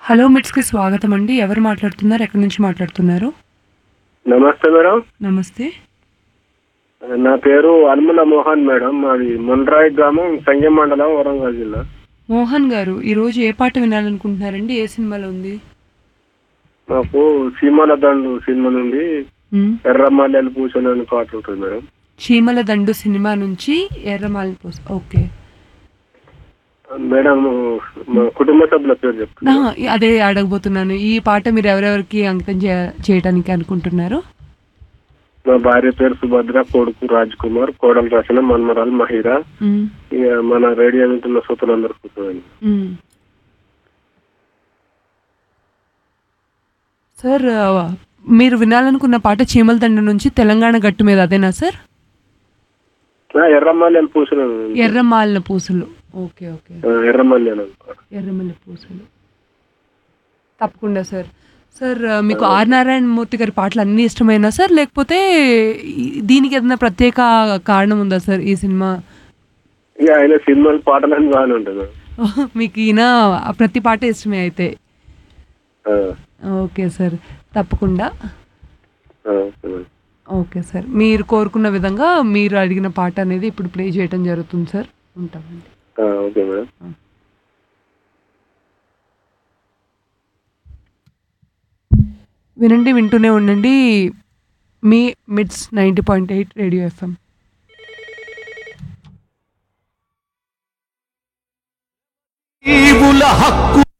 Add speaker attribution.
Speaker 1: Hello మిట్స్కి స్వాగతం అండి ఎవరు మాట్లాడుతున్నారు ఎక్కడి నుంచి మాట్లాడుతున్నారు
Speaker 2: నమస్తే మేడం
Speaker 1: నమస్తే
Speaker 2: నా పేరు అల్ముల మోహన్ మేడం మాది మున్రాయి గ్రామం సంగం మండలం వరంగల్ జిల్లా
Speaker 1: మోహన్ గారు ఈరోజు ఏ పాట వినాలనుకుంటున్నారండి ఏ సినిమాలో ఉంది
Speaker 2: మాకు సీమాల దండు సినిమా నుండి
Speaker 1: మ్,
Speaker 2: ఎర్రమల్లెలు పూసలు అని పాట ఉంటుంది మేడం
Speaker 1: చీమల దండు సినిమా నుంచి ఎర్రమాల పోస్ ఓకే
Speaker 2: మేడం మా కుటుంబ సభ్యుల పేరు
Speaker 1: ఆ,
Speaker 2: చెప్తున్నా
Speaker 1: అదే అడగబోతున్నాను ఈ పాట మీరు ఎవరెవరికి అంకితం చే- చేయడానికి అనుకుంటున్నారు
Speaker 2: మా భార్య పేరు సుభద్ర కొడుకు రాజ్ కుమార్ కోడలు రచన మన్మరాలు మహిరా
Speaker 1: మ్,
Speaker 2: ఇక మన రేడియో వింటున్న శ్రోతలందరూ కూర్చోండి
Speaker 1: మ్. సార్ ఆ, మీరు వినాలనుకున్న పాట చీమల దండు నుంచి తెలంగాణ గట్టు మీద అదేనా సార్
Speaker 2: ఎర్రమల్లెలు పూసలు అని ఉంది.
Speaker 1: ఎర్రమాలిన పూసలు ఓకే ఓకే
Speaker 2: ఆ, ఎర్రమల్లెలు అని పాట.
Speaker 1: ఎర్రమల్లె పూసలు తప్పకుండా సార్ సార్ ఆ, మీకు ఆర్ నారాయణ మూర్తి గారి పాటలు అన్నీ ఇష్టమైనా సార్ లేకపోతే ఈ- దీనికి ఏదైనా ప్రత్యేక కారణం ఉందా సార్ ఈ సినిమా
Speaker 2: ఇక ఆయన సినిమాలు పాటలని బాగానే ఉంటుంది మేడం.
Speaker 1: మీకు ఈయన ఆ ప్రతి పాట ఇష్టమే అయితే
Speaker 2: ఆ,
Speaker 1: ఓకే సార్ తప్పకుండా
Speaker 2: ఆ, ఓకే మేడం.
Speaker 1: ఓకే సార్ మీరు కోరుకున్న విధంగా మీరు అడిగిన పాట అనేది ఇప్పుడు ప్లే చేయడం జరుగుతుంది సార్ ఉంటామండి
Speaker 2: ఆ, ఓకే మేడం
Speaker 1: వినండి వింటూనే ఉండండి మీ మిడ్స్ ninety point eight radio FM
Speaker 3: జీవుల హక్కు